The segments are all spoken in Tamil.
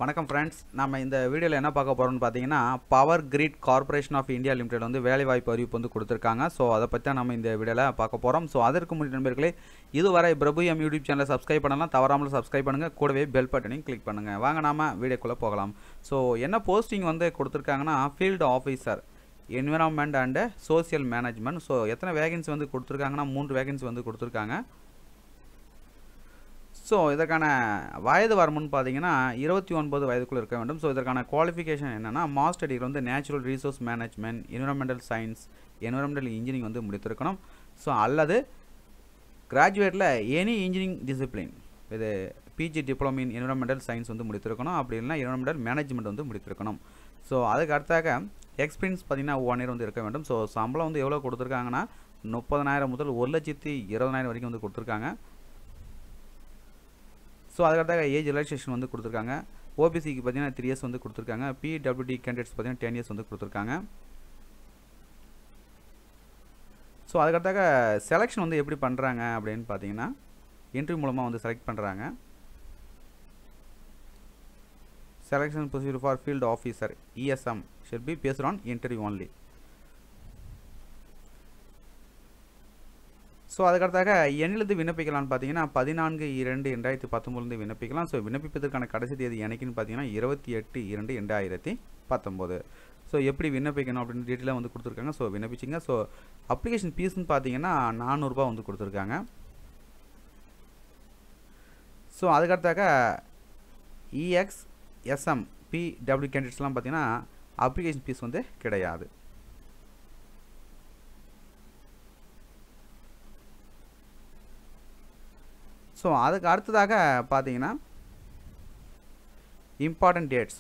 வணக்கம் ஃப்ரெண்ட்ஸ் நம்ம இந்த வீடியோவில் என்ன பார்க்க போகிறோம்னு பார்த்தீங்கன்னா Power Grid Corporation of India Limited வந்து வேலைவாய்ப்பு அறிவிப்பு வந்து கொடுத்துருக்காங்க ஸோ அதை பற்றி தான் நம்ம இந்த வீடியோவில் பார்க்க போகிறோம் ஸோ அதற்கு முன்னாடி நண்பர்களே இதுவரை பிரபு எம் யூடியூப் சேனலை சப்ஸ்கிரைப் பண்ணலாம் தவறாமல் சப்ஸ்கிரைப் பண்ணுங்கள் கூடவே பெல் பட்டனையும் கிளிக் பண்ணுங்கள் வாங்க நாம வீடியோக்குள்ளே போகலாம் ஸோ என்ன போஸ்டிங் வந்து கொடுத்துருக்காங்கன்னா field officer environment and social management so எத்தனை வேகன்சி வந்து கொடுத்துருக்காங்கன்னா மூன்று வேகன்சி வந்து கொடுத்துருக்காங்க ஸோ இதற்கான வயது வரம்புன்னு பார்த்தீங்கன்னா இருபத்தி ஒன்பது வயதுக்குள்ளே இருக்க வேண்டும் ஸோ இதற்கான குவாலிஃபிகேஷன் என்னென்னா மாஸ்டர் டிகிரி வந்து natural resource management environmental science environmental engineering வந்து முடித்திருக்கணும் ஸோ அல்லது கிராஜுவேட்டில் எனி இன்ஜினியரிங் டிசிப்ளின் இது PG diploma in environmental science வந்து முடித்திருக்கணும் அப்படி இல்லைனா என்விரான்மெண்டல் மேனேஜ்மெண்ட் வந்து முடித்திருக்கணும் ஸோ அதுக்கு அடுத்தாக எக்ஸ்பீரியன்ஸ் பார்த்தீங்கன்னா ஒன் இயர் வந்து இருக்க வேண்டும் ஸோ சம்பளம் வந்து எவ்வளோ கொடுத்துருக்காங்கன்னா முப்பதனாயிரம் முதல் ஒரு லட்சத்தி இருபதனாயிரம் வரைக்கும் வந்து கொடுத்துருக்காங்க ஸோ அதுக்கடுத்தாக ஏஜ் ரிலாக்ஸேஷன் வந்து கொடுத்துருக்காங்க ஓபிசிக்கு பார்த்தீங்கன்னா த்ரீ இயர்ஸ் வந்து கொடுத்துருக்காங்க பிடபிள்யூடி கேண்டிடேட்ஸ் பார்த்தீங்கன்னா டென் இயர்ஸ் வந்து கொடுத்துருக்காங்க ஸோ அதுக்கடுத்தாக செலெக்ஷன் வந்து எப்படி பண்ணுறாங்க அப்படின்னு பார்த்தீங்கன்னா இன்டர்வியூ மூலமாக வந்து செலக்ட் பண்ணுறாங்க selection procedure for field officer ESM shall be based on interview only so அதுக்கடுத்தாக எண்ணிலிருந்து விண்ணப்பிக்கலாம்னு பார்த்தீங்கன்னா பதினான்கு இரண்டு ரெண்டாயிரத்தி பத்தொம்போதுலேருந்து விண்ணப்பிக்கலாம் ஸோ விண்ணப்பிப்பதற்கான கடைசி தேதி என்னைக்குன்னு பார்த்தீங்கன்னா இருபத்தி எட்டு இரண்டு ரெண்டாயிரத்தி பத்தொம்போது ஸோ எப்படி விண்ணப்பிக்கணும் அப்படின்னு டீட்டெயிலாக வந்து கொடுத்துருக்காங்க ஸோ விண்ணப்பிச்சிங்க ஸோ அப்ளிகேஷன் ஃபீஸ்னு பார்த்தீங்கன்னா நானூறுரூபா வந்து கொடுத்துருக்காங்க ஸோ அதுக்கடுத்தாக இஎக்ஸ் எஸ்எம் பிடபிள்யூ கேண்டிடேட்ஸ்லாம் பார்த்தீங்கன்னா அப்ளிகேஷன் ஃபீஸ் வந்து கிடையாது ஸோ அதுக்கு அடுத்ததாக பார்த்தீங்கன்னா இம்பார்ட்டன்ட் டேட்ஸ்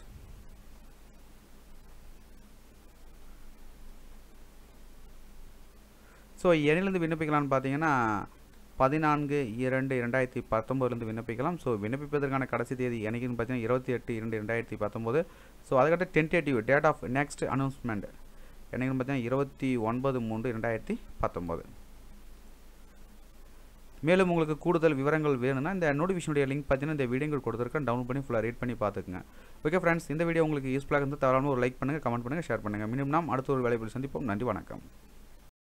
ஸோ எண்ணிலிருந்து விண்ணப்பிக்கலாம்னு பார்த்தீங்கன்னா பதினான்கு இரண்டு ரெண்டாயிரத்தி பத்தொம்போதுலேருந்து விண்ணப்பிக்கலாம் ஸோ விண்ணப்பிப்பதற்கான கடைசி தேதி என்னைக்குன்னு பார்த்தீங்கன்னா இருபத்தி எட்டு இரண்டு ரெண்டாயிரத்தி பத்தொம்போது ஸோ அதுக்கடுத்து tentative date of next announcement என்னைக்குன்னு பார்த்தீங்கன்னா இருபத்தி ஒன்பது மூன்று ரெண்டாயிரத்தி பத்தொம்போது மேலும் உங்களுக்கு கூடுதல் விவரங்கள் வேணும்னா இந்த நோட்டிஃபிகேஷனுடைய லிங்க் பார்த்தீங்கன்னா இந்த வீடியோ கொடுத்துருக்கேன் டவுன்லோட் பண்ணி ஃபுல்லாக ரீட் பண்ணி பார்த்துக்குங்க ஓகே ஃப்ரெண்ட்ஸ் இந்த வீடியோ உங்களுக்கு யூஸ்ஃபுல்லாக இருந்து தவறாமல் ஒரு லைக் பண்ணுங்கள் கமெண்ட் பண்ணுங்கள் ஷேர் பண்ணுங்கள் மீண்டும் நாம் அடுத்த ஒரு வேலையில் சந்திப்போம் நன்றி வணக்கம்